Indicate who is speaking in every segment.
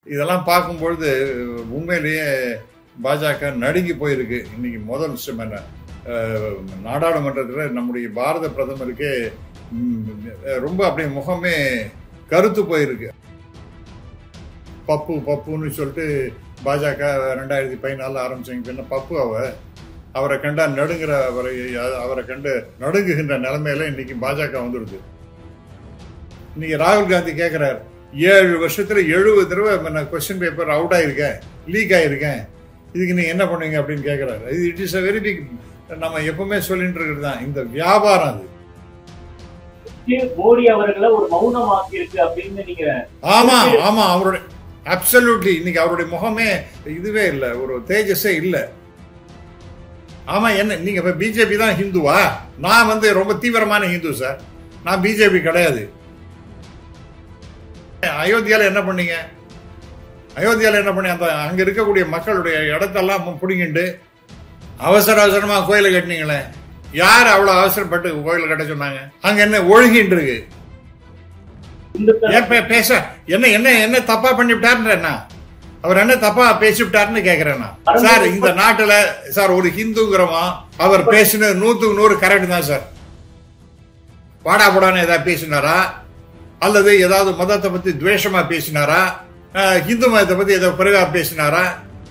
Speaker 1: இதெல்லாம் பார்க்கும்பொழுது உண்மையிலேயே பாஜக நடுங்கி போயிருக்கு இன்னைக்கு முதல் விஷயம் என்ன அஹ், நாடாளுமன்றத்தில் நம்முடைய பாரத பிரதமருக்கே ம், ரொம்ப அப்படியே முகமே கருத்து போயிருக்கு பப்பு பப்புன்னு சொல்லிட்டு பாஜக ரெண்டாயிரத்தி பதினாலில் ஆரம்பிச்சாங்க என்ன பப்பு அவ அவரை கண்டா நடுங்கிற அவரை அவரை கண்டு நடுங்குகின்ற நிலைமையில இன்னைக்கு பாஜக வந்துடுது இன்னைக்கு ராகுல் காந்தி கேட்கிறார் ஏழு வருஷத்துல எழுபது தடவை நான் கொஸ்டின் பேப்பர் அவுட் ஆயிருக்கேன் லீக் ஆயிருக்கேன் இதுக்கு நீங்க என்ன பண்ணுவீங்க அப்படின்னு கேட்கிறாரு இது it is a very big நம்ம எப்பவுமே சொல்லிட்டு இருக்கிறது தான் இந்த வியாபாரம் அது
Speaker 2: மோடி அவர்களை ஒரு மௌனமாக்கி இருக்கு அப்படின்னு நீங்க
Speaker 1: ஆமா ஆமா அவருடைய அப்சல்யூட்லி இன்னைக்கு அவருடைய முகமே இதுவே இல்லை ஒரு தேஜஸே இல்லை ஆமா என்ன நீங்க இப்ப பிஜேபி தான் ஹிந்துவா நான் வந்து ரொம்ப தீவிரமான ஹிந்து சார் நான் பிஜேபி கிடையாது அயோத்தியால என்ன பண்ணீங்க அயோத்தியால என்ன பண்ணி அந்த அங்க இருக்கக்கூடிய மக்களுடைய இடத்தெல்லாம் பிடிங்கிண்டு அவசர அவசரமா கோயிலை கட்டினீங்களே யார் அவ்வளவு அவசரப்பட்டு கோயிலை கட்ட சொன்னாங்க அங்க என்ன ஒழுகின்னு இருக்கு
Speaker 2: இந்துக்கள்
Speaker 1: ஏன் பே- பேச என்ன என்ன என்ன தப்பா பண்ணிவிட்டாருன்ற என்ன அவர் என்ன தப்பா பேசிவிட்டாருன்னு கேக்குறேன் நான் சார் இந்த நாட்டுல சார் ஒரு ஹிந்துங்கிறவன் அவர் பேசினது நூத்துக்கு நூறு கரெக்ட் தான் சார் வாடா போடான்னு ஏதாவது பேசினாரா அல்லது ஏதாவது மதத்தை பத்தி துவேஷமா பேசினாரா அஹ், ஹிந்து மதத்தை பத்தி ஏதோ குறைவா பேசினாரா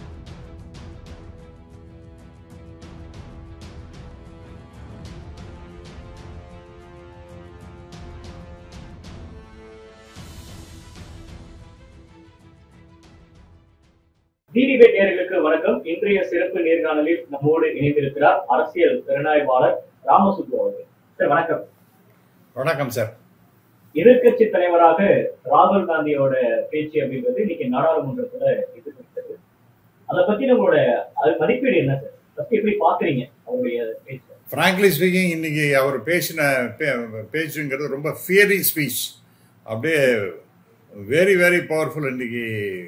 Speaker 2: டிடிபி நேயர்களுக்கு வணக்கம் இன்றைய சிறப்பு நேர்காணலில் நம்மோடு இணைந்திருக்கிறார் அரசியல் திறனாய்வாளர் ராமசுப்பு அவர்கள் சார் வணக்கம்
Speaker 1: வணக்கம் சார்
Speaker 2: எதிர்க்கட்சி தலைவராக ராகுல் காந்தியோட பேச்சு அப்படின்றது இன்னைக்கு நாடாளுமன்றத்துல எதிர்க்கிறது அதை பத்தி நம்மளோட அது மதிப்பீடு என்ன சார் ஃபர்ஸ்ட் எப்படி பாக்குறீங்க அவருடைய பேச்சு
Speaker 1: ஃப்ராங்க்லி ஸ்பீக்கிங் இன்னைக்கு அவர் பேசின பே- பேச்சுங்கிறது ரொம்ப ஃபியரி ஸ்பீச் அப்படியே வெரி வெரி பவர்ஃபுல் இன்னைக்கு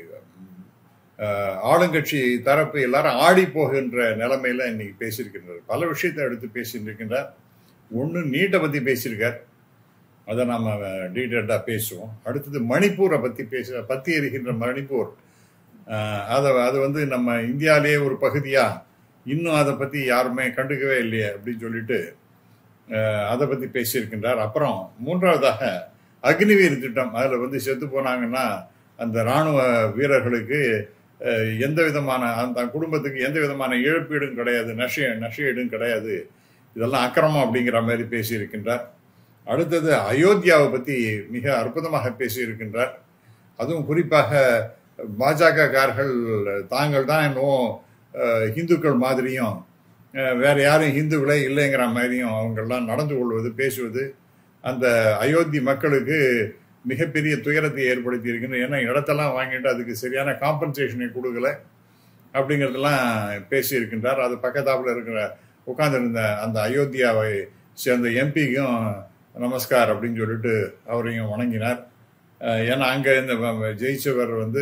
Speaker 1: அஹ், ஆளுங்கட்சி தரப்பு எல்லாரும் ஆடி போகின்ற நிலைமையில இன்னைக்கு பேசியிருக்கின்றார் பல விஷயத்தை எடுத்து பேசியிருக்கின்றார் ஒன்று நீட்டை பற்றி பேசியிருக்கார் அதை நாம் டீட்டெயில்டாக பேசுவோம் அடுத்தது மணிப்பூரை பற்றி பேச பற்றி எரிகின்ற மணிப்பூர் அஹ், அதை அது வந்து நம்ம இந்தியாவிலேயே ஒரு பகுதியாக இன்னும் அதை பற்றி யாருமே கண்டுக்கவே இல்லையே அப்படின்னு சொல்லிட்டு அஹ், அதை பற்றி பேசியிருக்கின்றார் அப்புறம் மூன்றாவதாக அக்னிவீர் திட்டம் அதில் வந்து செத்து போனாங்கன்னா அந்த இராணுவ வீரர்களுக்கு அஹ், எந்த விதமான அந்த குடும்பத்துக்கு எந்த விதமான இழப்பீடும் கிடையாது நஷ நஷ்டஈடும் கிடையாது இதெல்லாம் அக்கிரமம் அப்படிங்கிற மாதிரி பேசியிருக்கின்றார் அடுத்தது அயோத்தியாவை பற்றி மிக அற்புதமாக பேசியிருக்கின்றார் அதுவும் குறிப்பாக பாஜக கார்கள் தாங்கள் தான் என்னவோ அஹ், இந்துக்கள் மாதிரியும் அஹ், வேற யாரும் இந்துக்களே இல்லைங்கிற மாதிரியும் அவங்கெல்லாம் நடந்து கொள்வது பேசுவது அந்த அயோத்தி மக்களுக்கு மிகப்பெரிய துயரத்தை ஏற்படுத்தி இருக்கின்ற ஏன்னா இடத்தெல்லாம் வாங்கிட்டு அதுக்கு சரியான காம்பன்சேஷனை கொடுக்கல அப்படிங்கிறதெல்லாம் பேசியிருக்கின்றார் அது பக்கத்தாப்புல இருக்கிற உட்கார்ந்திருந்த அந்த அயோத்தியாவை சேர்ந்த எம்பிக்கும் நமஸ்கார் அப்படின்னு சொல்லிட்டு அவரையும் வணங்கினார் அஹ் ஏன்னா அங்கே இந்த வ- வ- ஜெயிச்சவர் வந்து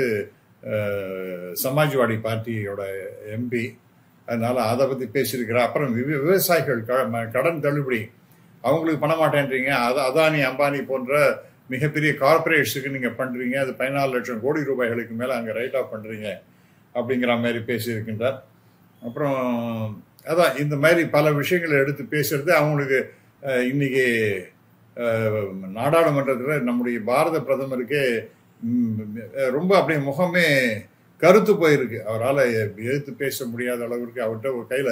Speaker 1: அஹ், சமாஜ்வாடி பார்ட்டியோட எம்பி அதனால அதை பற்றி பேசியிருக்கிறார் அப்புறம் விவ- விவசாயிகள் க- ம- கடன் தள்ளுபடி அவங்களுக்கு பண்ண மாட்டேன்றீங்க அது அதானி அம்பானி போன்ற மிகப்பெரிய கார்பரேட்ஸுக்கு நீங்கள் பண்ணுறீங்க அது பதினாலு லட்சம் கோடி ரூபாய்களுக்கு மேலே அங்கே ரைட் ஆஃப் பண்ணுறீங்க அப்படிங்கிற மாதிரி பேசியிருக்கின்றார் அப்புறம் அதான் இந்த மாதிரி பல விஷயங்களை எடுத்து பேசுறது அவங்களுக்கு அஹ், இன்னைக்கு அஹ், நாடாளுமன்றத்தில் நம்முடைய பாரத பிரதமருக்கே ம், அஹ், ரொம்ப அப்படியே முகமே கருத்து போயிருக்கு அவரால் எதிர்த்து பேச முடியாத அளவிற்கு அவர்கிட்ட ஒரு கையில்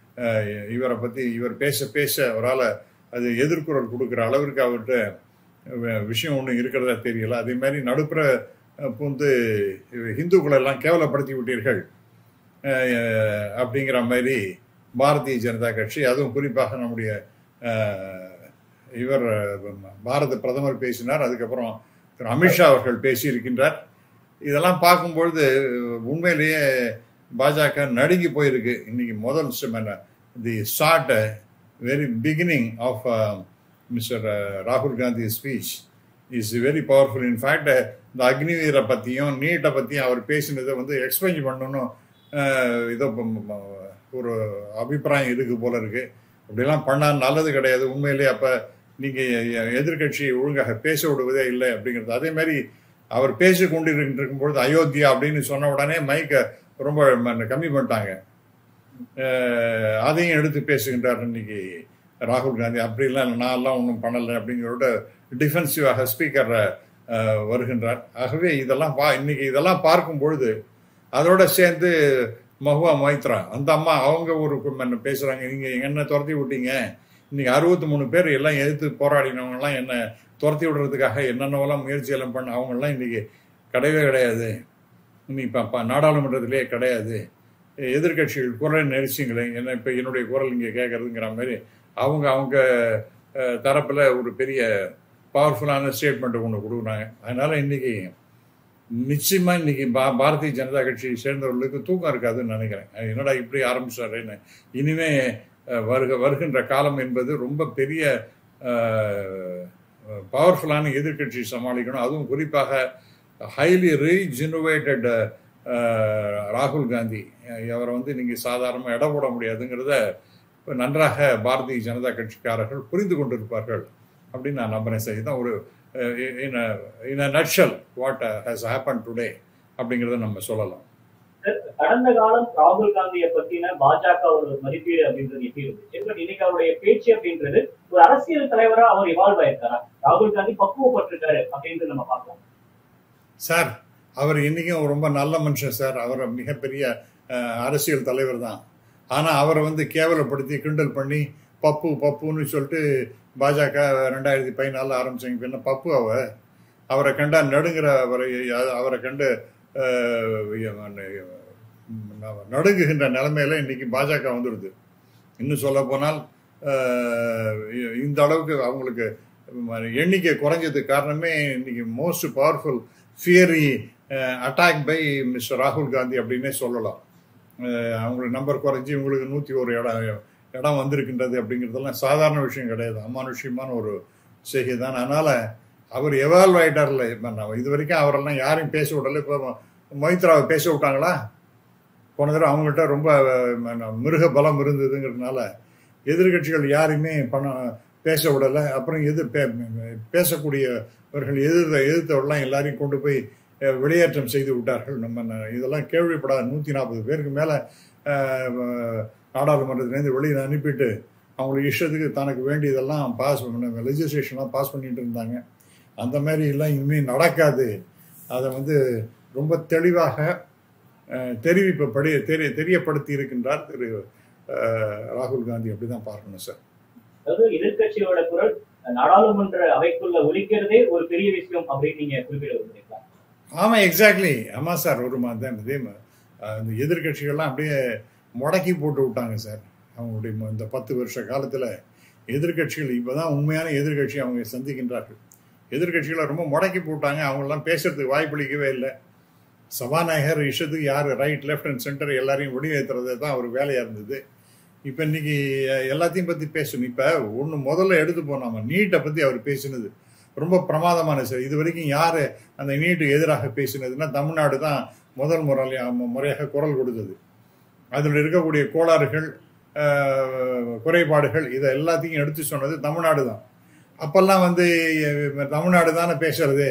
Speaker 1: இவரை பற்றி இவர் பேச பேச அவரால் அது எதிர்குரல் கொடுக்குற அளவிற்கு அவர்கிட்ட அஹ், விஷயம் ஒன்றும் இருக்கிறதா தெரியல அதே மாதிரி நடுப்புற அஹ், பூந்து இந்துக்களை எல்லாம் கேவலப்படுத்தி விட்டீர்கள் அஹ், அப்படிங்கிற மாதிரி பாரதிய ஜனதா கட்சி அதுவும் குறிப்பாக நம்முடைய அஹ், இவர் அஹ், பாரத பிரதமர் பேசினார் அதுக்கப்புறம் திரு அமித்ஷா அவர்கள் பேசியிருக்கின்றார் இதெல்லாம் பார்க்கும்பொழுது உண்மையிலேயே பாஜக நடுங்கி போயிருக்கு இன்னைக்கு முதல் விஷயம் என்ன the start very beginning of mister ராகுல் Gandhi speech is very powerful in fact இந்த அக்னிவீரை பற்றியும் நீட்டை பற்றியும் அவர் பேசினதை வந்து எக்ஸ்பிளைன் பண்ணணும் அஹ், இதோ ப- ம- ஒரு அபிப்பிராயம் இருக்கு போல இருக்கு அப்படிலாம் பண்ணால் நல்லது கிடையாது உண்மையிலேயே அப்போ நீங்கள் எதிர்கட்சியை ஒழுங்காக பேச விடுவதே இல்லை அப்படிங்கிறது அதே மாதிரி அவர் பேசி கொண்டிருக்கும் பொழுது அயோத்தியா அப்படின்னு சொன்ன உடனே மைக்கை ரொம்ப ம- கம்மி பண்ணிட்டாங்க அஹ் அதையும் எடுத்து பேசுகின்றார் இன்னைக்கு ராகுல் காந்தி அப்படிலாம் இல்லை நான்லாம் ஒன்றும் பண்ணலை அப்படிங்கிறோட டிஃபென்சிவாக ஸ்பீக்கர் வருகின்றார் ஆகவே இதெல்லாம் பா இன்னைக்கு இதெல்லாம் பார்க்கும் பொழுது அதோட சேர்ந்து மஹுவா மைத்ரா அந்த அம்மா அவங்க ஒரு கு- பேசுறாங்க நீங்க என்ன துரத்தி விட்டீங்க இன்னைக்கு அறுபத்தி மூணு பேர் எல்லாம் எதிர்த்து போராடினவங்க எல்லாம் என்ன துரத்தி விடுறதுக்காக என்னென்னவெல்லாம் முயற்சி எல்லாம் பண்ண அவங்க எல்லாம் இன்னைக்கு கிடையவே கிடையாது இன்னைக்கு இப்ப- இப்ப நாடாளுமன்றத்திலே கிடையாது எதிர்க்கட்சிகள் குரல் நெரிசிங்களே என்ன இப்ப என்னுடைய குரல் இங்க கேட்கறதுங்கிற மாதிரி அவங்க அவங்க அஹ், தரப்புல ஒரு பெரிய பவர்ஃபுல்லான ஸ்டேட்மெண்ட் ஒன்று கொடுக்குறாங்க அதனால இன்னைக்கு நிச்சயமா இன்னைக்கு பா பாரதிய ஜனதா கட்சியை சேர்ந்தவர்களுக்கு தூக்கம் இருக்காதுன்னு நினைக்கிறேன் அஹ் என்னடா இப்படி ஆரம்பிச்சாருன்னு இனிமே அஹ், வருக வருகின்ற காலம் என்பது ரொம்ப பெரிய பவர்ஃபுல்லான எதிர்க்கட்சி சமாளிக்கணும் அதுவும் குறிப்பாக ஹைலி ரீஜெனுவேட்டட் ராகுல் காந்தி அஹ், அவரை வந்து நீங்க சாதாரணமாக இட போட முடியாதுங்கிறத இப்ப நன்றாக பாரதிய ஜனதா கட்சிக்காரர்கள் புரிந்து கொண்டிருப்பார்கள் அப்படின்னு நான் நம்புறேன் சார் இதுதான் ஒரு in nutshell what has happen today அப்படிங்கிறத நம்ம சொல்லலாம்
Speaker 2: கடந்த காலம் ராகுல் காந்தியை பத்தின பாஜக ஒரு மதிப்பீடு அப்படின்றது எப்படி இருந்துச்சு பட் இன்னைக்கு அவருடைய பேச்சு அப்படின்றது ஒரு அரசியல் தலைவரா அவர் இவால்வ் ஆயிருக்காரா ராகுல் காந்தி பக்குவப்பட்டிருக்காரு அப்படின்றது நம்ம பார்க்கலாம்
Speaker 1: சார் அவர் இன்னைக்கும் ரொம்ப நல்ல மனுஷன் சார் அவர் மிகப்பெரிய அஹ், அரசியல் தலைவர் தான் ஆனால் அவரை வந்து கேவலப்படுத்தி கிண்டல் பண்ணி பப்பு பப்புன்னு சொல்லிட்டு பாஜக ரெண்டாயிரத்தி பதினாலில் ஆரம்பிச்சாங்க பின்ன பப்பு அவ அவரை கண்டா நடுங்கிற அவரை அவரை கண்டு அஹ், நடுங்குகின்ற நிலைமையில இன்னைக்கு பாஜக வந்துடுது இன்னும் சொல்ல போனால் இந்த அளவுக்கு அவங்களுக்கு எண்ணிக்கை குறைஞ்சதுக்கு காரணமே இன்னைக்கு most powerful fiery attack by mister ராகுல் காந்தி அப்படின்னே சொல்லலாம் அஹ் அவங்களுக்கு நம்பர் குறைஞ்சி இவங்களுக்கு நூற்றி ஒரு இடம் இடம் வந்திருக்கின்றது அப்படிங்கிறதெல்லாம் சாதாரண விஷயம் கிடையாது அமானுஷ்யமான ஒரு செய்கை தான் அதனால் அவர் எவால்வ் ஆகிட்டார்ல இப்போ நான் இது வரைக்கும் அவரெல்லாம் யாரையும் பேச விடல இப்போ மொய்த்ராவை பேச விட்டாங்களா போன தடவை அவங்கள்ட்ட ரொம்ப அஹ், மிருக பலம் இருந்ததுங்கிறதுனால எதிர்கட்சிகள் யாரையுமே பண்ண பேச விடலை அப்புறம் எதிர் பே- பேசக்கூடியவர்கள் எதிர்த்த எதிர்த்தவர்கள்லாம் எல்லாரையும் கொண்டு போய் அஹ், வெளியேற்றம் செய்து விட்டார்கள் நம்ம ந- இதெல்லாம் கேள்விப்படாத நூற்றி நாற்பது பேருக்கு மேலே நாடாளுமன்றத்திலேருந்து வெளியில் அனுப்பிட்டு அவங்களுக்கு இஷ்டத்துக்கு தனக்கு வேண்டியதெல்லாம் பாஸ் பண்ண லெஜிஸ்லேஷன்லாம் பாஸ் பண்ணிட்டு இருந்தாங்க அந்த மாதிரி எல்லாம் இனிமேல் நடக்காது அதை வந்து ரொம்ப தெளிவாக அஹ், தெரிவிப்பபடி தெரிய தெரியப்படுத்தி இருக்கின்றார் திரு அஹ், ராகுல் காந்தி அப்படிதான் பார்க்கணும் சார்
Speaker 2: அதாவது எதிர்க்கட்சியோட குரல் நாடாளுமன்ற அவைக்குள்ள ஒலிக்கிறதே ஒரு பெரிய விஷயம் அப்படின்னு நீங்க குறிப்பிட விரும்புறீங்களா
Speaker 1: ஆமா எக்ஸாக்ட்லி ஆமா சார் ஒரு மாதிரி தான் இதே மா- அஹ் இந்த எதிர்கட்சிகள்லாம் அப்படியே முடக்கி போட்டு விட்டாங்க சார் அவங்களுடைய ம- இந்த பத்து வருஷ காலத்துல எதிர்கட்சிகள் இப்பதான் உண்மையான எதிர்கட்சி அவங்க சந்திக்கின்றார்கள் எதிர்கட்சிகளை ரொம்ப முடக்கி போட்டாங்க அவங்கெல்லாம் பேசுறதுக்கு வாய்ப்பளிக்கவே இல்லை சபாநாயகர் இஷ்டத்துக்கு யார் ரைட் லெஃப்ட் அண்ட் சென்டர் எல்லாரையும் வெளியேற்றுறது தான் அவர் வேலையா இருந்தது இப்போ இன்னைக்கு அஹ், எல்லாத்தையும் பத்தி பேசணும் இப்போ ஒன்று முதல்ல எடுத்து போனாம நீட்டை பத்தி அவர் பேசினது ரொம்ப பிரமாதமான சார் இது வரைக்கும் யார் அந்த நீட்டுக்கு எதிராக பேசினதுன்னா தமிழ்நாடு தான் முதல் முறையா முறையாக குரல் கொடுத்தது அதில் இருக்கக்கூடிய கோளாறுகள் அஹ், குறைபாடுகள் இதை எல்லாத்தையும் எடுத்து சொன்னது தமிழ்நாடு தான் அப்பெல்லாம் வந்து அஹ், தமிழ்நாடு தானே பேசுறது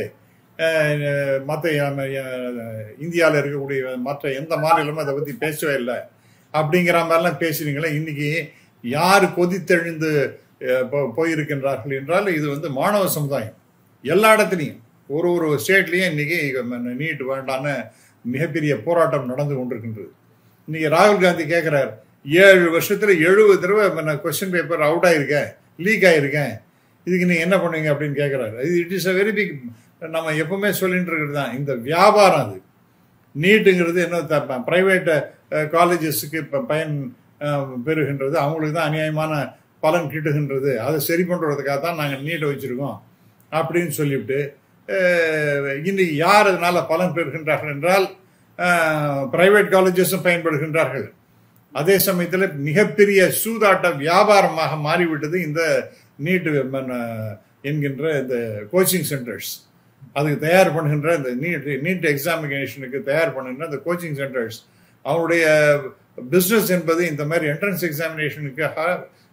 Speaker 1: மற்ற இந்தியாவில் இருக்கக்கூடிய மற்ற எந்த மாநிலமும் அதை பற்றி பேசவே இல்லை அப்படிங்கிற மாதிரிலாம் பேசுறீங்களே இன்னைக்கு யார் கொதித்தெழுந்து அஹ், போ- போயிருக்கின்றார்கள் என்றால் இது வந்து மாணவ சமுதாயம் எல்லா இடத்துலையும் ஒரு ஒரு ஸ்டேட்லேயும் இன்னைக்கு நீட் வேண்டான்னு மிகப்பெரிய போராட்டம் நடந்து கொண்டிருக்கின்றது இன்னைக்கு ராகுல் காந்தி கேட்குறார் ஏழு வருஷத்துல எழுபது தடவை நான் கொஸ்டின் பேப்பர் அவுட் ஆயிருக்கேன் லீக் ஆயிருக்கேன் இதுக்கு நீங்க என்ன பண்ணுவீங்க அப்படின்னு கேட்குறாரு இது it is a very big நம்ம எப்பவுமே சொல்லிட்டு இருக்கிறது தான் இந்த வியாபாரம் அது நீட்டுங்கிறது என்ன பிரைவேட் காலேஜஸுக்கு இப்போ பயன் அஹ், பெறுகின்றது அவங்களுக்கு தான் அநியாயமான பலன் கிட்டுகின்றது அதை சரி பண்ணுறதுக்காக தான் நாங்கள் நீட்டை வச்சுருக்கோம் அப்படின்னு சொல்லிவிட்டு அஹ், இன்னைக்கு யார் அதனால பலன் பெறுகின்றார்கள் என்றால் பிரைவேட் காலேஜஸும் பயன்படுகின்றார்கள் அதே சமயத்தில் மிகப்பெரிய சூதாட்ட வியாபாரமாக மாறிவிட்டது இந்த நீட் என்கின்ற இந்த கோச்சிங் சென்டர்ஸ் அதுக்கு தயார் பண்ணுகின்ற இந்த நீட் நீட் எக்ஸாமினேஷனுக்கு தயார் பண்ணுகின்ற இந்த கோச்சிங் சென்டர்ஸ் அவருடைய பிஸ்னஸ் என்பது இந்த மாதிரி என்ட்ரன்ஸ் எக்ஸாமினேஷனுக்காக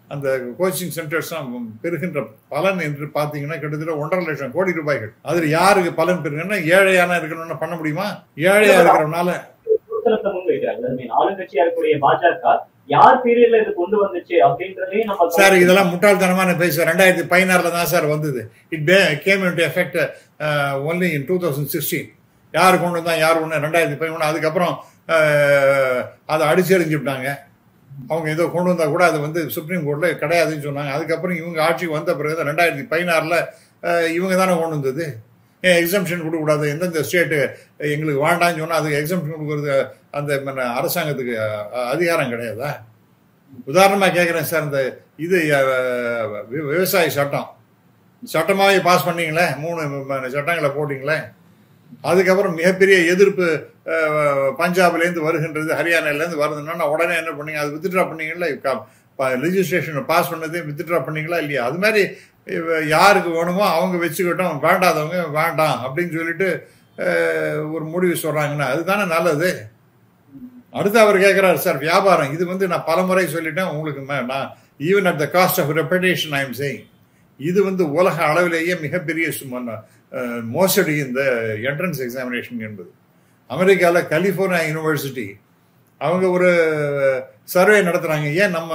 Speaker 1: அந்த கோச்சிங் சென்டர்ஸ் பெறுகின்ற பலன் என்று பார்த்தீங்கன்னா கிட்டத்தட்ட ஒன்றரை லட்சம் கோடி ரூபாய்கள் அதில் யாருக்கு பலன் பெறுங்கன்னா ஏழையான இருக்கணும்னு பண்ண முடியுமா ஏழையா இருக்கிறவனால
Speaker 2: விமர்சனத்தை முன்வைக்கிறாங்க I mean, ஆளுங்கட்சியா இருக்கக்கூடிய பாஜக யார் பீரியட்ல இது கொண்டு வந்துச்சு அப்படின்றதையும் நம்ம
Speaker 1: சார் இதெல்லாம் முட்டாள்தனமான பேச ரெண்டாயிரத்தி பதினாறுல தான் சார் வந்தது it came in effect only in two thousand sixteen யார் கொண்டு வந்தா யார் ஒன்று ரெண்டாயிரத்தி பதிமூணு அதுக்கப்புறம் அஹ், அதை அடிச்செறிஞ்சுட்டாங்க அவங்க ஏதோ கொண்டு வந்தா கூட அது வந்து சுப்ரீம் கோர்ட்ல கிடையாதுன்னு சொன்னாங்க அதுக்கப்புறம் இவங்க ஆட்சிக்கு வந்த பிறகு ரெண்டாயிரத்தி பதினாறுல இவங்க தானே கொண்டு வந்தது ஏன் எக்ஸம்ஷன் கொடுக்கக்கூடாது எந்தெந்த ஸ்டேட்டு எங்களுக்கு வேண்டாம்னு சொன்னால் அதுக்கு எக்ஸம்ஷன் கொடுக்கறது அந்த மன்ன அரசாங்கத்துக்கு அஹ், அதிகாரம் கிடையாதா உதாரணமாக கேட்குறேன் சார் இந்த இது அஹ், வி- விவசாய சட்டம் சட்டமாகவே பாஸ் பண்ணீங்களே மூணு ம- சட்டங்களை போட்டிங்களே அதுக்கப்புறம் மிகப்பெரிய எதிர்ப்பு அஹ், பஞ்சாப்லேருந்து வருகின்றது ஹரியானாலேருந்து வருதுன்னா உடனே என்ன பண்ணீங்க அது வித்ட்ரா பண்ணீங்களா லெஜிஸ்லேஷன் பாஸ் பண்ணதையும் வித்ட்ரா பண்ணீங்களா இல்லையா அது மாதிரி இவ- யாருக்கு வேணுமோ அவங்க வச்சுக்கிட்டோம் வேண்டாதவங்க வேண்டாம் அப்படின்னு சொல்லிட்டு அஹ், ஒரு முடிவு சொல்றாங்கன்னா அதுதானே நல்லது அடுத்து அவர் கேட்கிறாரு சார் வியாபாரம் இது வந்து நான் பலமுறை சொல்லிட்டேன் உங்களுக்கு ம- நான் even at the cost of reputation I am saying இது வந்து உலக அளவிலேயே மிகப்பெரிய சும்மா அஹ், மோசடி இந்த என்ட்ரன்ஸ் எக்ஸாமினேஷன் என்பது அமெரிக்காவில் கலிஃபோர்னியா யூனிவர்சிட்டி அவங்க ஒரு சர்வே நடத்துறாங்க ஏன் நம்ம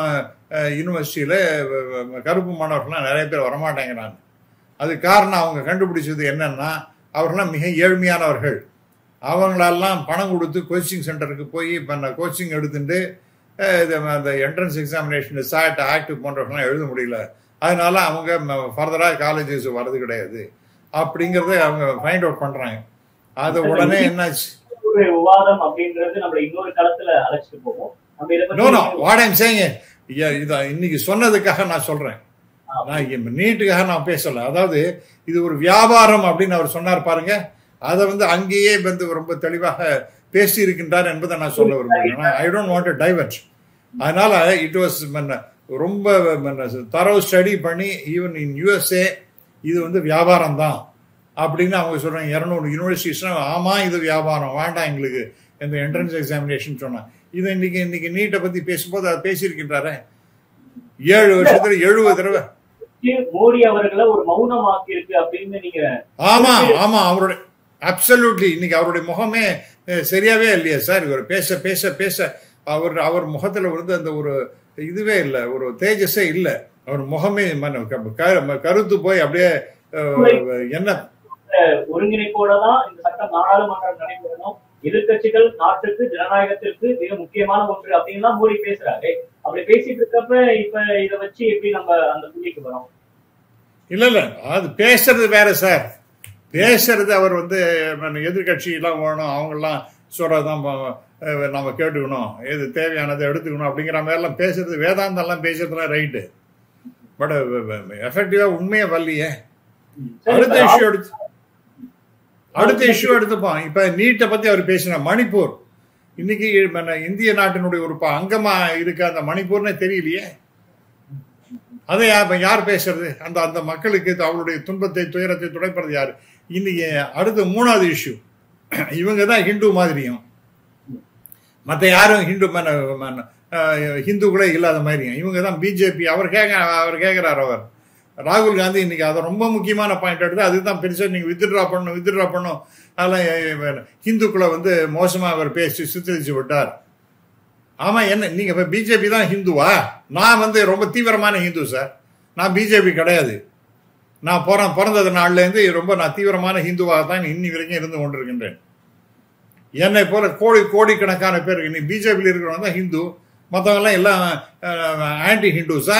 Speaker 1: யூனிவர்சிட்டியில் கருப்பு மாணவர்கள்லாம் நிறைய பேர் வரமாட்டேங்கிறாங்க அது காரணம் அவங்க கண்டுபிடிச்சது என்னன்னா அவர்கள்லாம் மிக ஏழ்மையானவர்கள் அவங்களெல்லாம் பணம் கொடுத்து கோச்சிங் சென்டருக்கு போய் இப்போ நான் கோச்சிங் எடுத்துட்டு அஹ், இது அந்த என்ட்ரன்ஸ் எக்ஸாமினேஷன் சாட் ஆக்ட் போன்றவர்கள்லாம் எழுத முடியல அதனால அவங்க ஃபர்தராக காலேஜஸ் வர்றது கிடையாது அப்படிங்கிறத அவங்க ஃபைண்ட் அவுட் பண்ணுறாங்க அது உடனே என்னாச்சு
Speaker 2: ஒரு விவாதம் அப்படின்றது நம்மள இன்னொரு களத்துல அழைச்சிட்டு போவோம் நம்ம இதை
Speaker 1: நோ நோ
Speaker 2: பத்தி
Speaker 1: வாட் ஐம் சேயிங் இத இன்னைக்கு சொன்னதுக்காக நான் சொல்றேன்
Speaker 2: ஆ.
Speaker 1: நான் இங்க நீட்டுக்காக நான் பேசல அதாவது இது ஒரு வியாபாரம் அப்படின்னு அவர் சொன்னார் பாருங்க அதை வந்து அங்கேயே வந்து ரொம்ப தெளிவாக பேசி இருக்கின்றார் என்பதை நான் சொல்ல விரும்புகிறேன் I don't want to divert அதனால இட் வாஸ் ரொம்ப தரவு ஸ்டடி பண்ணி ஈவன் இன் யூஎஸ்ஏ இது வந்து வியாபாரம் தான் அப்படின்னு அவங்க சொல்றாங்க இரநூறு யூனிவர்சிட்டிஸ்னா ஆமா இது வியாபாரம் வேண்டாம் எங்களுக்கு இந்த என்ட்ரன்ஸ் எக்ஸாமினேஷன் சொன்னாங்க இது இன்னைக்கு இன்னைக்கு நீட்டை பத்தி பேசும்போது அதை பேசியிருக்கின்றாரே ஏழு வருஷத்துல எழுபது தடவை
Speaker 2: மோடி அவர்களை ஒரு மௌனமாக்கி இருக்கு அப்படின்னு நீங்க
Speaker 1: ஆமா ஆமா அவருடைய அப்சல்யூட்லி இன்னைக்கு அவருடைய முகமே அஹ், சரியாவே இல்லையா சார் இவர் பேச பேச பேச அவர் அவர் முகத்துல வந்து அந்த ஒரு இதுவே இல்லை ஒரு தேஜஸே இல்லை அவர் முகமே மன- க- க- கருத்து போய் அப்படியே அஹ், என்ன
Speaker 2: ஒருங்கிணைப்போட தான் இந்த சட்டம் நாடாளுமன்றம் நடைபெறணும் எதிர்க்கட்சிகள் நாட்டுக்கு ஜனநாயகத்திற்கு மிக முக்கியமான ஒன்று அப்படின்னு தான் மோடி பேசுறாரு அப்படி பேசிட்டு இருக்கப்ப இப்ப இத வச்சு எப்படி நம்ம அந்த புள்ளிக்கு வரோம்
Speaker 1: இல்ல இல்ல அது பேசுறது வேற சார் பேசுறது அவர் வந்து எதிர்கட்சி எல்லாம் வேணும் அவங்கெல்லாம் சொல்றதுதான் ப- அஹ் நம்ம கேட்டுக்கணும் எது தேவையானதை எடுத்துக்கணும் அப்படிங்கிற மாதிரிலாம் பேசுறது வேதாந்தம்லாம் பேசுறதுலாம் ரைட்டு பட் எஃபெக்டிவா உண்மையை வரலையே
Speaker 2: சரி,
Speaker 1: அடுத்த
Speaker 2: இப்ப
Speaker 1: இஷ்யூ எடுத்து அடுத்த இஷ்யூ எடுத்துப்போம் இப்ப நீட்டை பத்தி அவர் பேசினார் மணிப்பூர் இன்னைக்கு మన இந்திய நாட்டினுடைய ஒரு ப- அங்கமா இருக்க அந்த மணிப்பூர்னே தெரியலையே அதை யா- இப்ப யார் பேசுறது அந்த அந்த மக்களுக்கு அவருடைய துன்பத்தை துயரத்தை துடைப்பது யார் இன்னைக்கு அடுத்து மூணாவது இஷ்யூ இவங்க தான் ஹிந்து மாதிரியும் மற்ற யாரும் ஹிந்து மன- மன- அஹ், ஹிந்துக்களே இல்லாத மாதிரியும் இவங்க தான் பிஜேபி அவர் கேட்க அவர் கேட்கிறார் அவர் ராகுல் காந்தி இன்னைக்கு அதை ரொம்ப முக்கியமான பாயிண்ட் எடுத்து அதுதான் பெருசா நீங்க வித்ட்ரா பண்ணணும் வித்ட்ரா பண்ணும் அதெல்லாம் எ- எ- ஹிந்துக்களை வந்து மோசமா அவர் பேசி சித்தரிச்சு விட்டார் ஆமா என்ன நீங்க இப்ப பிஜேபி தான் ஹிந்துவா நான் வந்து ரொம்ப தீவிரமான ஹிந்து சார் நான் பிஜேபி கிடையாது நான் பிற பிறந்தது நாள்ல இருந்து ரொம்ப நான் தீவிரமான ஹிந்துவாக தான் இன்னி வரைக்கும் இருந்து கொண்டிருக்கின்றேன் என்னை போல கோடி கோடிக்கணக்கான பேர் நீ பிஜேபியில் இருக்கிறவங்க தான் ஹிந்து மற்றவங்க எல்லாம் எல்லாம் ஆன்டி ஹிந்துஸா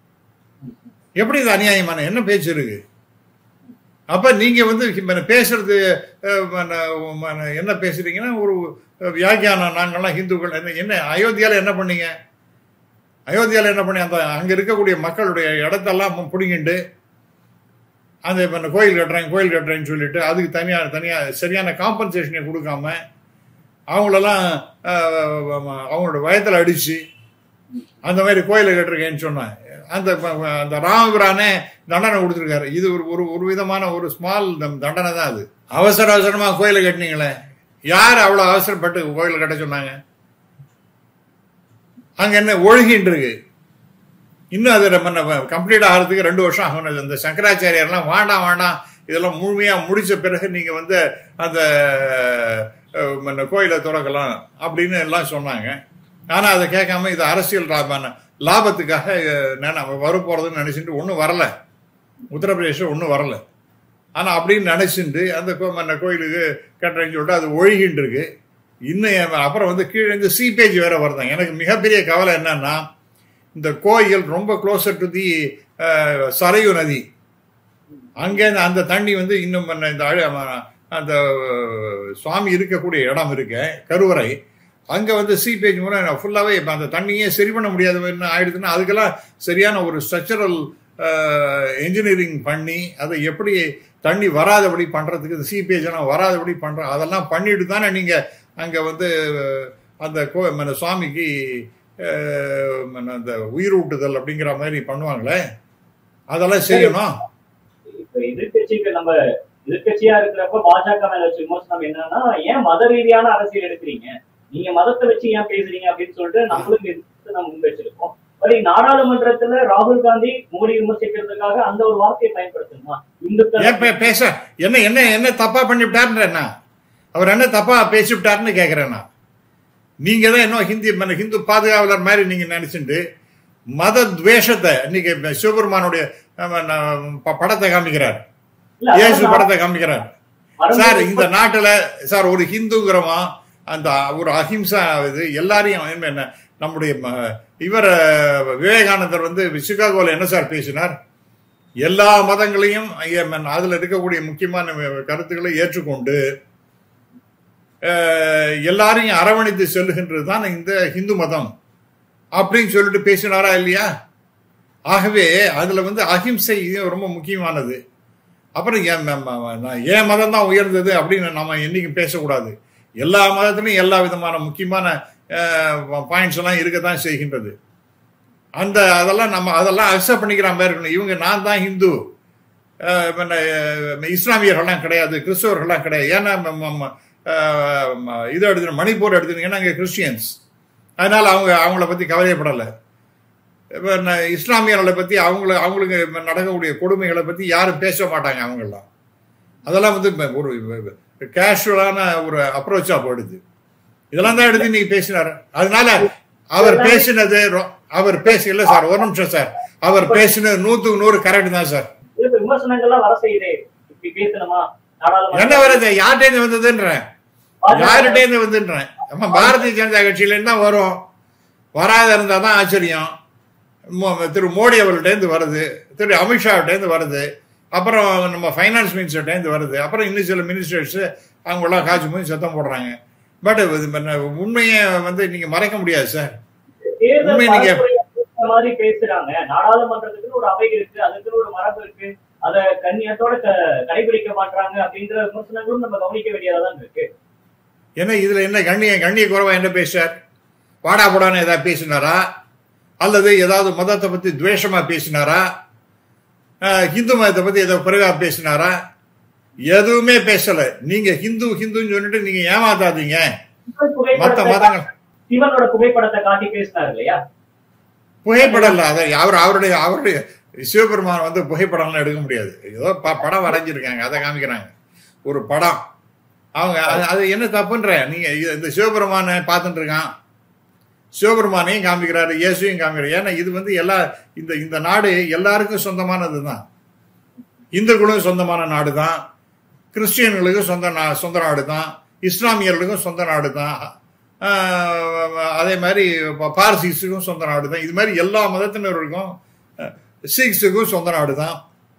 Speaker 1: எப்படி இது அநியாயமான என்ன பேச்சு இருக்கு அப்ப நீங்க வந்து மன- பேசுறது அஹ், மன- மன- என்ன பேசுறீங்கன்னா ஒரு வியாக்கியானம் நாங்கள்லாம் ஹிந்துக்கள் என்ன என்ன அயோத்தியால என்ன பண்ணீங்க அயோத்தியால என்ன பண்ணி அந்த அங்க இருக்கக்கூடிய மக்களுடைய இடத்தெல்லாம் பிடிங்கிண்டு அந்த இப்ப இந்த கோயில் கட்டுறேன் கோயில் கட்டுறேன்னு சொல்லிட்டு அதுக்கு தனியா தனியா சரியான காம்பன்சேஷனை கொடுக்காம அவங்களெல்லாம் அஹ், அவங்களோட வயத்துல அடிச்சு அந்த மாதிரி கோயிலை கட்டிருக்கேன்னு சொன்னேன் அந்த ப- அந்த ராமபிரானே தண்டனை கொடுத்துருக்காரு இது ஒரு ஒரு ஒரு விதமான ஒரு ஸ்மால் தண்டனை தான் அது அவசர அவசரமா கோயிலை கட்டினீங்களே யார் அவ்வளவு அவசரப்பட்டு கோயிலை கட்ட சொன்னாங்க அங்க என்ன ஒழுகின்னு இருக்கு இன்னும் அது நம்ம கம்ப்ளீட் ஆகிறதுக்கு ரெண்டு வருஷம் ஆகும் இந்த சங்கராச்சாரியர்லாம் வேண்டாம் வேண்டாம் இதெல்லாம் முழுமையாக முடிச்ச பிறகு நீங்கள் வந்து அந்த அஹ், மன்ன கோயிலை திறக்கலாம் அப்படின்னு எல்லாம் சொன்னாங்க ஆனால் அதை கேட்காம இது அரசியல் லாபம் லாபத்துக்காக அஹ், நான் வரப்போகிறதுன்னு நினச்சிட்டு ஒன்றும் வரல உத்தரப்பிரதேசம் ஒன்றும் வரல ஆனால் அப்படின்னு நினச்சிட்டு அந்த கோ- மன்ன கோயிலுக்கு கட்டுறேன்னு சொல்லிட்டு அது ஒழுகின்னு இருக்கு இன்னும் என் அப்புறம் வந்து கீழே இருந்து சீப்பேஜ் வேற வருதாங்க எனக்கு மிகப்பெரிய கவலை என்னன்னா இந்த கோயில் ரொம்ப க்ளோசர் டு தி சரையு நதி அங்கேருந்து அந்த தண்ணி வந்து இன்னும் என்ன இந்த அழ- ம- அந்த அஹ், சுவாமி இருக்கக்கூடிய இடம் இருக்க கருவறை அங்கே வந்து சீப்பேஜ் முறை ஃபுல்லாகவே இப்போ அந்த தண்ணியே சரி பண்ண முடியாத என்ன ஆயிடுதுன்னா அதுக்கெல்லாம் சரியான ஒரு ஸ்ட்ரக்சரல் இன்ஜினியரிங் பண்ணி அதை எப்படி தண்ணி வராதபடி பண்ணுறதுக்கு இந்த சீப்பேஜ் எல்லாம் வராதபடி பண்ணுற அதெல்லாம் பண்ணிட்டு தானே நீங்கள் அங்கே வந்து அஹ், அந்த கோ மன சுவாமிக்கு அஹ், மன அந்த உயிரூட்டுதல் அப்படிங்கிற மாதிரி பண்ணுவாங்களே அதெல்லாம் செய்யணும்
Speaker 2: இப்ப எதிர்கட்சிக்கு நம்ம எதிர்கட்சியா இருக்கிறப்ப பாஜக மேல வச்ச விமர்சனம் என்னன்னா ஏன் மத ரீதியான அரசியல் எடுக்கிறீங்க நீங்க மதத்தை வச்சு ஏன் பேசுறீங்க அப்படின்னு சொல்லிட்டு நம்மளும் எதிர்த்து நம்ம முன் வச்சிருக்கோம் பட் நாடாளுமன்றத்துல ராகுல் காந்தி மோடி விமர்சிக்கிறதுக்காக அந்த ஒரு வார்த்தையை பயன்படுத்தணுமா இந்துக்கள்
Speaker 1: ஏன் பே- பேச என்ன என்ன என்ன தப்பா பண்ணிவிட்டாருன்ற என்ன அவர் என்ன தப்பா பேசிவிட்டாருன்னு கேட்கிறேன் நான் நீங்க தான் இன்னும் ஹிந்தி மன- ஹிந்து பாதுகாவலர் மாதிரி நீங்க நினைச்சுட்டு மத துவேஷத்தை இன்னைக்கு சிவபெருமானுடைய அஹ், ந- ப- படத்தை காமிக்கிறார்
Speaker 2: இல்ல,
Speaker 1: இயேசு
Speaker 2: அதான்
Speaker 1: படத்தை காமிக்கிறார்
Speaker 2: மரபு-
Speaker 1: சார் இந்த நாட்டுல சார் ஒரு ஹிந்துங்கிறமா அந்த ஒரு அஹிம்சா இது எல்லாரையும் என்ன- என்ன நம்முடைய ம- இவர் அஹ், விவேகானந்தர் வந்து சிகாகோல என்ன சார் பேசினார் எல்லா மதங்களையும் ஐய- மன் அதுல இருக்கக்கூடிய முக்கியமான கருத்துக்களை ஏற்றுக்கொண்டு அஹ், எல்லாரையும் அரவணைத்து செல்லுகின்றது தான் இந்த இந்து மதம் அப்படின்னு சொல்லிட்டு பேசினாரா இல்லையா ஆகவே அதுல வந்து அஹிம்சை இது ரொம்ப முக்கியமானது அப்புறம் என் ம- ம- நான் என் மதம் தான் உயர்ந்தது அப்படின்னு நம்ம என்னைக்கும் பேசக்கூடாது எல்லா மதத்திலையும் எல்லா விதமான முக்கியமான பாயிண்ட்ஸ் எல்லாம் இருக்கத்தான் செய்கின்றது அந்த அதெல்லாம் நம்ம அதெல்லாம் அக்செப்ட் பண்ணிக்கிற மாதிரி இருக்கணும் இவங்க நான் தான் ஹிந்து அஹ், பின்ன, அஹ், இஸ்லாமியர்கள்லாம் கிடையாது கிறிஸ்தவர்கள்லாம் கிடையாது ஏன்னா ம- ம- ம- அஹ், ம- இது எடுத்து மணிப்பூர் எடுத்துனீங்கன்னா அங்கே கிறிஸ்டியன்ஸ் அதனால அவங்க அவங்கள பற்றி கவலைப்படலை இப்போ ந- இஸ்லாமியர்களை பற்றி அவங்கள அவங்களுக்கு நடக்கக்கூடிய கொடுமைகளை பற்றி யாரும் பேச மாட்டாங்க அவங்கெல்லாம் அதெல்லாம் வந்து இப்ப ஒரு கேஷுவலான ஒரு அப்ரோச்சாக போயிடுது இதெல்லாம் தான் எடுத்து இன்னைக்கு பேசினார் அதனால அவர் பேசினது ரொ- அவர் பேச இல்லை சார் ஒரு நிமிஷம் சார் அவர் பேசினது நூற்றுக்கு நூறு கரெக்ட் தான் சார்
Speaker 2: இப்ப விமர்சனங்கள்லாம் வர செய்யுதே இப்படி பேசணுமா
Speaker 1: என்ன வருது யார்கிட்டேருந்து வந்ததுன்றேன் யார்கிட்டேருந்து வந்துன்றேன் நம்ம பாரதிய ஜனதா கட்சியிலேருந்து தான் வரும் வராத இருந்தால் தான் ஆச்சரியம் மோ- திரு மோடி அவர்கள்ட்டேருந்து வருது திரு அமித்ஷாவிட்டேருந்து வருது அப்புறம் நம்ம ஃபைனான்ஸ் மினிஸ்டர்ட்டேருந்து வருது அப்புறம் இன்னும் சில மினிஸ்டர்ஸ் அவங்களாம் காய்ச்சி போய் சத்தம் போடுறாங்க பட் உண்மையை வந்து நீங்கள் மறைக்க முடியாது சார்
Speaker 2: தேர்தல்
Speaker 1: உண்மை நீங்க-
Speaker 2: பரப்புரையா பேசுற மாதிரி பேசுறாங்க நாடாளுமன்றத்துக்கு ஒரு அவை இருக்கு அதுக்கு ஒரு மரபு இருக்கு அத கண்ணியத்தோட க- கடைபிடிக்க மாட்டாங்க அப்படின்ற விமர்சனங்களும் நம்ம கவனிக்க வேண்டியதா தான் இருக்கு
Speaker 1: என்ன இதுல என்ன கண்ணிய கண்ணிய குறைவா என்ன பேசார் வாடா போடான்னு ஏதாவது பேசினாரா அல்லது ஏதாவது மதத்தை பத்தி துவேஷமா பேசினாரா அஹ், ஹிந்து மதத்தை பத்தி ஏதோ குறைவா பேசினாரா எதுவுமே பேசல நீங்க ஹிந்து ஹிந்துன்னு சொல்லிட்டு நீங்க ஏமாத்தாதீங்க
Speaker 2: சிவன்
Speaker 1: மத்த
Speaker 2: புகைப்படத்தை
Speaker 1: மதங்கள்
Speaker 2: சிவனோட புகைப்படத்தை காட்டி பேசினார் இல்லையா
Speaker 1: புகைப்படம் இல்ல அதை அவர் அவருடைய அவருடைய சிவபெருமான் வந்து புகைப்படம்லாம் எடுக்க முடியாது ஏதோ ப- படம் வரைஞ்சிருக்காங்க அதை காமிக்கிறாங்க ஒரு படம் அவங்க அது- அது என்ன தப்புன்ற நீங்க இது- இந்த சிவபெருமானை பார்த்துட்டு இருக்கான் சிவபெருமானையும் காமிக்கிறாரு இயேசுவையும் காமிக்கிறாரு ஏன்னா இது வந்து எல்லா இந்த இந்த நாடு எல்லாருக்கும் சொந்தமானது தான் இந்துக்களும் சொந்தமான நாடு தான் கிறிஸ்டியன்களுக்கும் சொந்த நா சொந்த நாடு தான் இஸ்லாமியர்களுக்கும் சொந்த நாடு தான் ஆஹ் அதே மாதிரி ப- பார்சிஸுக்கும் சொந்த நாடு தான் இது மாதிரி எல்லா மதத்தினருக்கும் அஹ், சீக்ஸுக்கும் சொந்த நாடு தான்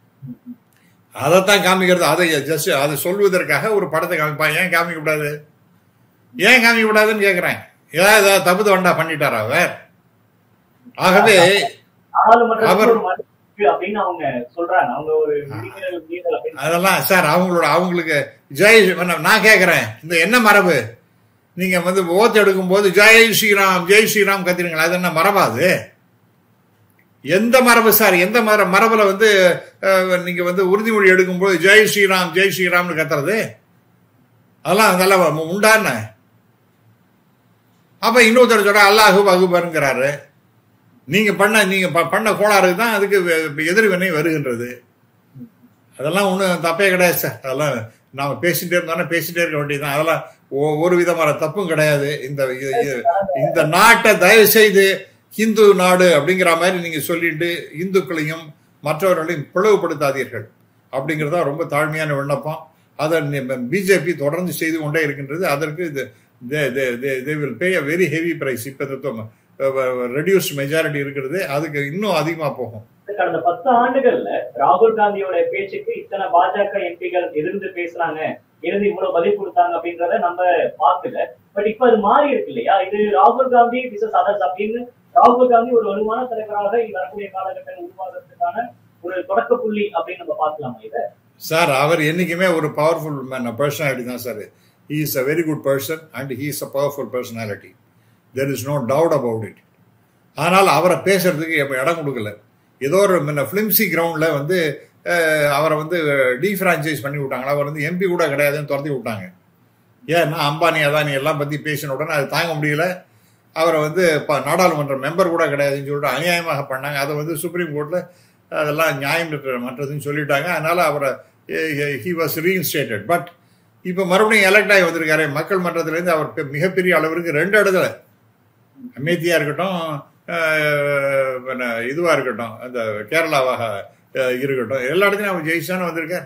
Speaker 1: அதைத்தான் காமிக்கிறது அதை ஜஸ்ட் அதை சொல்வதற்காக ஒரு படத்தை காமிப்பான் ஏன் காமிக்க கூடாது ஏன் காமிக்க கூடாதுன்னு கேட்குறேன் ஏதாவது ஏதாவது தப்பு தண்டா பண்ணிட்டாரா அவர் ஆகவே
Speaker 2: நாடாளுமன்றத்துக்கு
Speaker 1: அவர்-
Speaker 2: ஒரு மரபு இருக்கு அப்படின்னு அவங்க சொல்றாங்க அவங்க ஒரு விதிமுறைகள் மீறல் அப்படின்னு
Speaker 1: அதெல்லாம் சார் அவங்களோட அவங்களுக்கு ஜெய் நான் கேட்குறேன் இந்த என்ன மரபு நீங்க வந்து ஓத்து எடுக்கும்போது ஜெய் ஸ்ரீராம் ஜெய் ஸ்ரீராம் கத்துறீங்களா அது என்ன மரபாது எந்த மரபு சார் எந்த மர மரபுல வந்து அஹ், நீங்க வந்து உறுதிமொழி எடுக்கும்போது ஜெய் ஸ்ரீராம் ஜெய் ஸ்ரீராம்னு கத்துறது அதெல்லாம் நல்லா உண்டான அப்ப இன்னொருத்தர் சொல்ற அல்லாஹு அகுபருங்கிறாரு நீங்க பண்ண நீங்க ப- பண்ண கோளாறுக்கு தான் அதுக்கு வெ- எதிர்வினை வருகின்றது அதெல்லாம் ஒன்றும் தப்பே கிடையாது சார் அதெல்லாம் நாம பேசிட்டே இருந்தோம்னா பேசிட்டே இருக்க வேண்டியதுதான் அதெல்லாம் ஒ- ஒரு விதமான தப்பும் கிடையாது இந்த இது- இது- இந்த நாட்டை தயவு செய்து இந்து நாடு அப்படிங்கிற மாதிரி நீங்க சொல்லிட்டு இந்துக்களையும் மற்றவர்களையும் பிளவுபடுத்தாதீர்கள் அப்படிங்கிறது தான் ரொம்ப தாழ்மையான விண்ணப்பம் அதை பிஜேபி தொடர்ந்து செய்து கொண்டே இருக்கின்றது அதற்கு இது they will pay a very heavy price இப்போ ரெடியூஸ் மெஜாரிட்டி இருக்கிறது அதுக்கு இன்னும் அதிகமாக போகும்
Speaker 2: கடந்த பத்து ஆண்டுகள்ல ராகுல் காந்தியோட பேச்சுக்கு இத்தனை பாஜக எம்பிகள் எதிர்த்து பேசுறாங்க எதிர்த்து இவ்வளவு பதில் கொடுத்தாங்க அப்படின்றத நம்ம பார்க்கல பட் இப்ப அது மாறி இருக்கு இல்லையா இது ராகுல் காந்தி விசஸ் அதர்ஸ் அப்படின்னு ராகுல் காந்தி ஒரு வலுவான தலைவராக இனி வரக்கூடிய காலகட்டம் உருவாகிறதுக்கான ஒரு தொடக்க புள்ளி அப்படின்னு நம்ம பார்க்கலாமா இதை
Speaker 1: சார் அவர் என்னைக்குமே ஒரு பவர்ஃபுல் பர்சனாலிட்டி தான் sir he is a very good person and he is a powerful personality there is no doubt about it ஆனால் அவரை பேசுறதுக்கு எப்ப இடம் கொடுக்கல ஏதோ ஒரு முன்ன ஃபிலிம்சி கிரவுண்டில் வந்து அஹ், அவரை வந்து டீஃப்ரான்ச்சைஸ் பண்ணி விட்டாங்க அவர் வந்து எம்பி கூட கிடையாதுன்னு துரத்தி விட்டாங்க ஏன்னா அம்பானி அதானி எல்லாம் பற்றி பேசின உடனே அது தாங்க முடியல அவரை வந்து இப்போ நாடாளுமன்ற மெம்பர் கூட கிடையாதுன்னு சொல்லிட்டு அநியாயமாக பண்ணாங்க அதை வந்து சுப்ரீம் கோர்ட்டில் அதெல்லாம் நியாயம் மற்றதுன்னு சொல்லிட்டாங்க அதனால அவரை ஹி வாஸ் ரீஇன்ஸ்டேட்டட் பட் இப்போ மறுபடியும் எலெக்ட் ஆகி வந்திருக்காரு மக்கள் மன்றத்திலேருந்து அவர் பெ- மிகப்பெரிய அளவிற்கு ரெண்டு இடத்துல அமேத்தியா இருக்கட்டும் அஹ், பின்ன இதுவா இருக்கட்டும் அந்த கேரளாவாக அஹ், இருக்கட்டும் எல்லா இடத்துலையும் அவர் ஜெயிச்சானு வந்திருக்கார்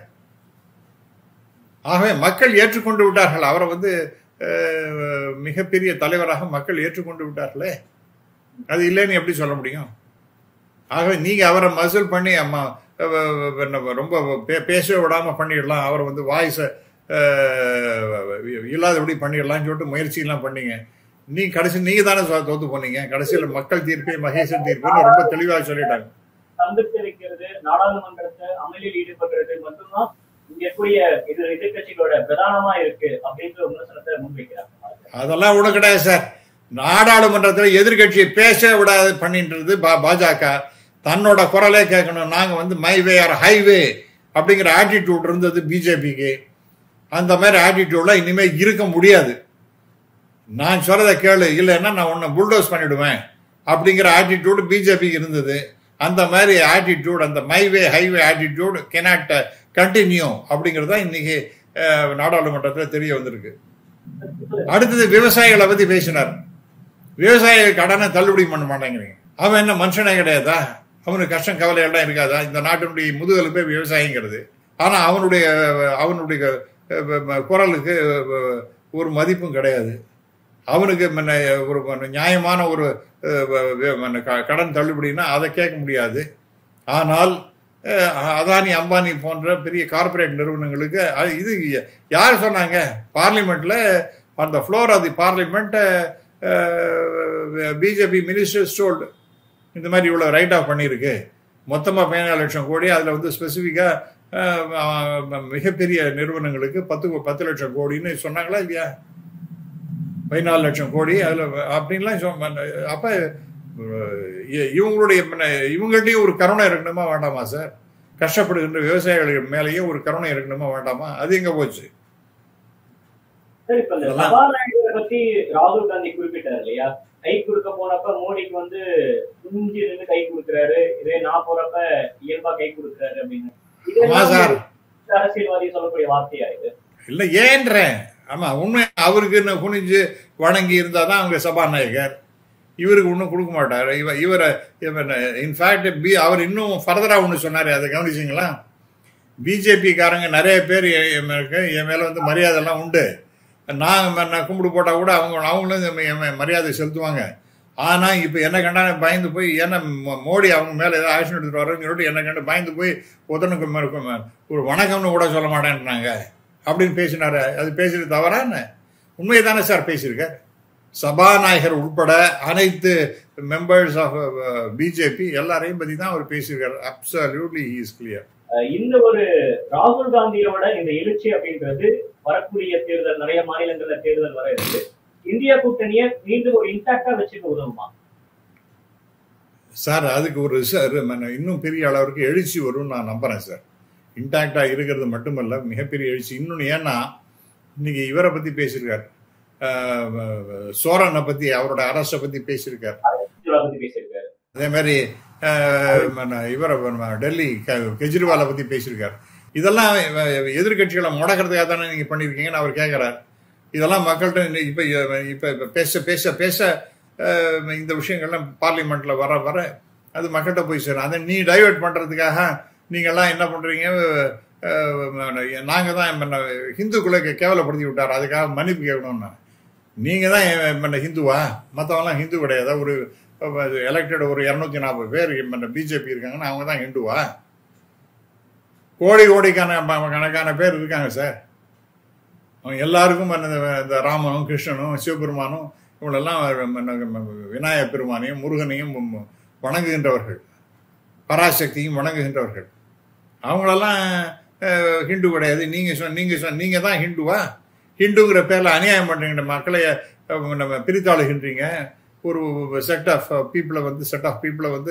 Speaker 1: ஆகவே மக்கள் ஏற்றுக்கொண்டு விட்டார்கள் அவரை வந்து அஹ், மிகப்பெரிய தலைவராக மக்கள் ஏற்றுக்கொண்டு விட்டார்களே அது இல்லைன்னு எப்படி சொல்ல முடியும் ஆகவே நீங்க அவரை மசூல் பண்ணி அம்மா அஹ், அஹ், என்ன ரொம்ப பே- பேசவே விடாம பண்ணிடலாம் அவரை வந்து வாய்ஸை இல்லாதபடி பண்ணிடலாம்னு சொல்லிட்டு முயற்சியெல்லாம் பண்ணீங்க நீ கடைசி நீங்க தானே சொ- தோத்து போனீங்க கடைசியில் மக்கள் தீர்ப்பே மகேசன் தீர்ப்புன்னு ரொம்ப தெளிவாக சொல்லிட்டாங்க
Speaker 2: தந்துட்டு வைக்கிறது நாடாளுமன்றத்தை அமளியில் ஈடுபடுறது மட்டும்தான் இங்க இருக்கக்கூடிய இது எதிர்கட்சிகளோட பிரதானமா இருக்கு அப்படின்ற ஒரு விமர்சனத்தை முன்வைக்கிறாங்க
Speaker 1: அதெல்லாம் ஒன்றும் கிடையாது சார் நாடாளுமன்றத்தில் எதிர்க்கட்சியை பேச விடாது பண்ணின்றது பா- பாஜக தன்னோட குரலே கேட்கணும் நாங்க வந்து மைவே ஆர் ஹைவே அப்படிங்கிற ஆட்டிடியூட் இருந்தது பிஜேபிக்கு அந்த மாதிரி ஆட்டிடியூட்ல இனிமே இருக்க முடியாது நான் சொல்றதை கேளு இல்லைன்னா நான் உன்னை புல்டோஸ் பண்ணிடுவேன் அப்படிங்கிற ஆட்டிடியூட் பிஜேபிக்கு இருந்தது அந்த மாதிரி ஆட்டிடியூட் அந்த my way highway attitude cannot continue அப்படிங்கிறது தான் இன்னைக்கு அஹ், நாடாளுமன்றத்தில் தெரிய வந்திருக்கு அடுத்தது விவசாயிகளை பத்தி பேசினார் விவசாயிகள் கடனை தள்ளுபடி பண்ண மாட்டேங்கிறீங்க அவன் என்ன மனுஷனே கிடையாதா அவனுக்கு கஷ்டம் கவலை எல்லாம் இருக்காதா இந்த நாட்டினுடைய முதுகெலும்பே விவசாயிங்கிறது ஆனா அவனுடைய அவனுடைய அஹ், குரலுக்கு அஹ், ஒரு மதிப்பும் கிடையாது அவனுக்கு முன்ன ஒரு முன்ன நியாயமான ஒரு அஹ், வ- வ- முன்ன க- கடன் தள்ளுபடினா அதை கேட்க முடியாது ஆனால் அஹ், அதானி அம்பானி போன்ற பெரிய கார்ப்பரேட் நிறுவனங்களுக்கு அது இது யார் சொன்னாங்க பார்லிமெண்ட்ல அந்த floor of the parliament BJP ministers told இந்த மாதிரி இவ்வளோ ரைட் ஆஃப் பண்ணியிருக்கு மொத்தமாக பதினாலு லட்சம் கோடி அதில் வந்து ஸ்பெசிஃபிக்காக மிகப்பெரிய நிறுவனங்களுக்கு பத்து பத்து லட்சம் கோடின்னு சொன்னாங்களா இல்லையா பதினாலு லட்சம் கோடி அதில் அப்படின்லாம் சொ- அப்போ இ- இவங்களுடைய மன- இவங்கள்ட்டயும் ஒரு கருணை இருக்கணுமா வேண்டாமா சார் கஷ்டப்படுகின்ற விவசாயிகள் மேலேயும் ஒரு கருணை இருக்கணுமா வேண்டாமா அது எங்க போச்சு
Speaker 2: சரி இப்ப இந்த
Speaker 1: அதெல்லாம்
Speaker 2: சபாநாயகரை பத்தி ராகுல் காந்தி குறிப்பிட்டார் இல்லையா கை கொடுக்க போனப்ப மோடிக்கு வந்து துணிஞ்சு நின்று கை கொடுக்குறாரு இதே நான் போறப்ப இயல்பா கை கொடுக்குறாரு அப்படின்னு
Speaker 1: ஆமா சார்
Speaker 2: இதெல்லாம் அரசியல்வாதி சொல்லக்கூடிய வார்த்தையா இது
Speaker 1: இல்ல ஏன்றேன் ஆமா உண்மை அவருக்கு இன்னும் குனிஞ்சு வணங்கி இருந்தாதான் அவங்க சபாநாயகர் இவருக்கு ஒன்றும் கொடுக்க மாட்டார் இவ இவரை இன்ஃபேக்ட் பி அவர் இன்னும் ஃபர்தரா ஒன்று சொன்னாரு அதை கவனிச்சிங்களா பிஜேபி காரங்க நிறைய பேர் எ- என் மேல என் மேல வந்து மரியாதை எல்லாம் உண்டு நான் ம- நான் கும்பிடு போட்டா கூட அவங்க அவங்களும் என் மே- என் மேல மரியாதை செலுத்துவாங்க ஆனா இப்ப என்ன கண்டா பயந்து போய் ஏன்னா மோ- மோடி அவங்க மேல ஏதாவது ஆக்ஷன் எடுத்துட்டு வரேன்னு சொல்லிட்டு என்ன கண்டு பயந்து போய் உதனுக்கு மேல கு- ம- ஒரு வணக்கம்னு கூட சொல்ல மாட்டேன்றாங்க அப்படின்னு பேசினாரு அது பேசுறது தவறா என்ன உண்மையை தானே சார் பேசியிருக்கார் சபாநாயகர் உட்பட அனைத்து மெம்பர்ஸ் ஆஃப் பிஜேபி எல்லாரையும் பத்தி தான் அவர் பேசியிருக்காரு அப்சல்யூட்லி இஸ் கிளியர்
Speaker 2: அஹ் இந்த ஒரு ராகுல் காந்தியோட இந்த எழுச்சி அப்படின்றது வரக்கூடிய தேர்தல் நிறைய மாநிலங்கள்ல தேர்தல் வர இருக்கு இந்தியா கூட்டணியை மீண்டும் ஒரு இன்டாக்டா வச்சுக்க உதவுமா
Speaker 1: சார் அதுக்கு ஒரு ரிச- மன- இன்னும் பெரிய அளவுக்கு எழுச்சி வரும்னு நான் நம்புறேன் சார் இன்டாக்டா இருக்கிறது மட்டுமல்ல மிகப்பெரிய எழுச்சி இன்னொன்று ஏன்னா இன்னைக்கு இவரை பத்தி பேசியிருக்கார் அஹ், சோரனை பத்தி அவரோட அரசை பத்தி பேசியிருக்கார்
Speaker 2: இதை பத்தி பேசியிருக்காரு
Speaker 1: அதே மாதிரி அஹ், மன்ன- இவரை மன்ன டெல்லி கெ- கெஜ்ரிவாலை பத்தி பேசியிருக்காரு இதெல்லாம் அஹ், எதிர்க்கட்சிகளை முடக்கிறதுக்காக தானே நீங்க பண்ணிருக்கீங்கன்னு அவர் கேட்கிறார் இதெல்லாம் மக்கள்கிட்ட இன்னைக்கு இப்ப இப்ப இப்ப பேச பேச பேச அஹ், இந்த விஷயங்கள்லாம் பார்லிமெண்ட்ல வர வர அது மக்கள்கிட்ட போய் சேரும் அதை நீ டைவர்ட் பண்றதுக்காக நீங்கெல்லாம் என்ன பண்றீங்க அஹ், நாங்க தான் மன்ன ஹிந்துக்களை கே- கேவலப்படுத்தி விட்டார் அதுக்காக மன்னிப்பு கேட்கணும்னா நீங்க தான் எ- மன்ன ஹிந்துவா மற்றவங்களாம் ஹிந்து கிடையாது ஒரு எலெக்டட் ஒரு இரநூத்தி நாற்பது பேர் பிஜேபி இருக்காங்கன்னா அவங்க தான் ஹிந்துவா கோடி கோடிக்கான ம- கணக்கான பேர் இருக்காங்க சார் அவங்க எல்லாருக்கும் மன்ன இந்த- இந்த ராமனும் கிருஷ்ணனும் சிவபெருமானும் இவங்களெல்லாம் மன்ன விநாயக பெருமானையும் முருகனையும் ம- வணங்குகின்றவர்கள் பராசக்தியும் வணங்குகின்றவர்கள் அவங்களெல்லாம் அஹ், ஹிந்து கிடையாது நீங்க சொன்ன நீங்க சொன்ன நீங்க தான் ஹிந்துவா ஹிந்துங்கிற பேர்ல அநியாயம் பண்றீங்க மக்களை அஹ், நம்ம பிரித்தாளுகின்றீங்க ஒரு செட் ஆஃப் பீப்புளை வந்து செட் ஆஃப் பீப்புளை வந்து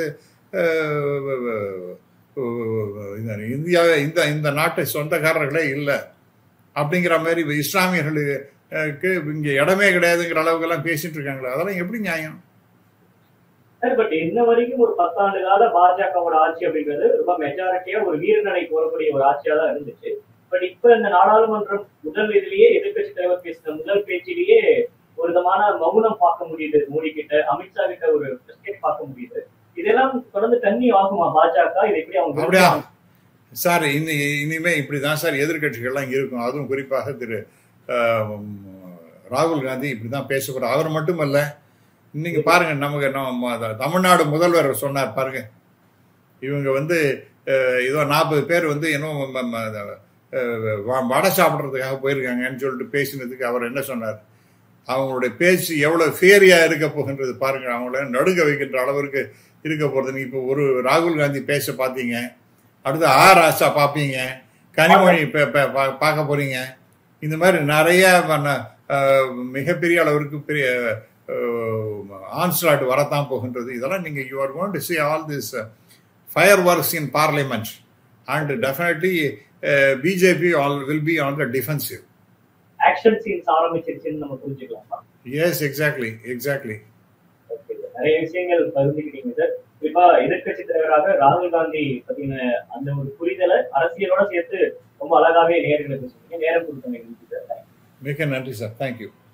Speaker 1: அஹ், இந்த இந்தியா இந்த இந்த நாட்டு சொந்தக்காரர்களே இல்லை அப்படிங்கிற மாதிரி இஸ்லாமியர்களுக்கு இங்க இடமே கிடையாதுங்கிற அளவுக்கெல்லாம் பேசிட்டு இருக்காங்களே அதெல்லாம் எப்படி நியாயம்
Speaker 2: சார் பட் இன்ன வரைக்கும் ஒரு பத்தாண்டு கால பாஜகவோட ஆட்சி அப்படின்றது ரொம்ப மெஜாரிட்டியா ஒரு வீரநடை போறக்கூடிய ஒரு ஆட்சியா தான் இருந்துச்சு பட் இப்ப இந்த நாடாளுமன்றம் முதல் இதுலயே எதிர்க்கட்சி தலைவர் பேசின முதல் பேச்சிலேயே ஒரு விதமான மௌனம் பார்க்க முடியுது மோடி கிட்ட அமித்ஷா கிட்ட ஒரு பிரஸ்கேட் பார்க்க முடியுது இதெல்லாம் தொடர்ந்து கண்ணி ஆகுமா பாஜக இதை எப்படி அவங்க
Speaker 1: அப்படியா சார் இனி இனிமே இப்படிதான் சார் எதிர்க்கட்சிகள்லாம் இருக்கும் அதுவும் குறிப்பாக திரு ஆஹ், ராகுல் காந்தி இப்படிதான் பேச போறார் அவர் மட்டுமல்ல இன்னைக்கு பாருங்க நமக்கு நம்ம அத- தமிழ்நாடு முதல்வர் சொன்னார் பாருங்க இவங்க வந்து அஹ், ஏதோ நாற்பது பேர் வந்து இன்னும் ம- ம- அத- அஹ், வ- வடை சாப்பிட்றதுக்காக போயிருக்காங்கன்னு சொல்லிட்டு பேசினதுக்கு அவர் என்ன சொன்னார் அவங்களுடைய பேச்சு எவ்வளவு ஃபேரியா இருக்க போகின்றது பாருங்க அவங்கள நடுங்க வைக்கின்ற அளவிற்கு இருக்க போறது நீங்க இப்போ ஒரு ராகுல் காந்தி பேச பார்த்தீங்க அடுத்து ஆ ராசா பார்ப்பீங்க கனிமொழி பே- பே- பா- பார்க்க போறீங்க இந்த மாதிரி நிறைய மன்ன- அஹ், மிகப்பெரிய அளவிற்கு பெரிய ஆன்ஸ்லாட் வரத்தான் போகின்றது இதெல்லாம் நீங்க you are going to see all this fireworks in parliament and definitely BJP all will be on the defensive
Speaker 2: action scenes ஆரம்பிச்சிருச்சுன்னு நம்ம புரிஞ்சுக்கலாமா
Speaker 1: yes exactly exactly
Speaker 2: Okay sir. நிறைய விஷயங்கள் பகிர்ந்துக்கிட்டீங்க சார் குறிப்பா எதிர்க்கட்சி தலைவராக ராகுல் காந்தி பத்தின அந்த ஒரு புரிதலை அரசியலோட சேர்த்து ரொம்ப அழகாவே நேர்களுக்கு சொன்னீங்க நேரம் கொடுத்தவங்க சார்
Speaker 1: மிக நன்றி சார் தேங்க்யூ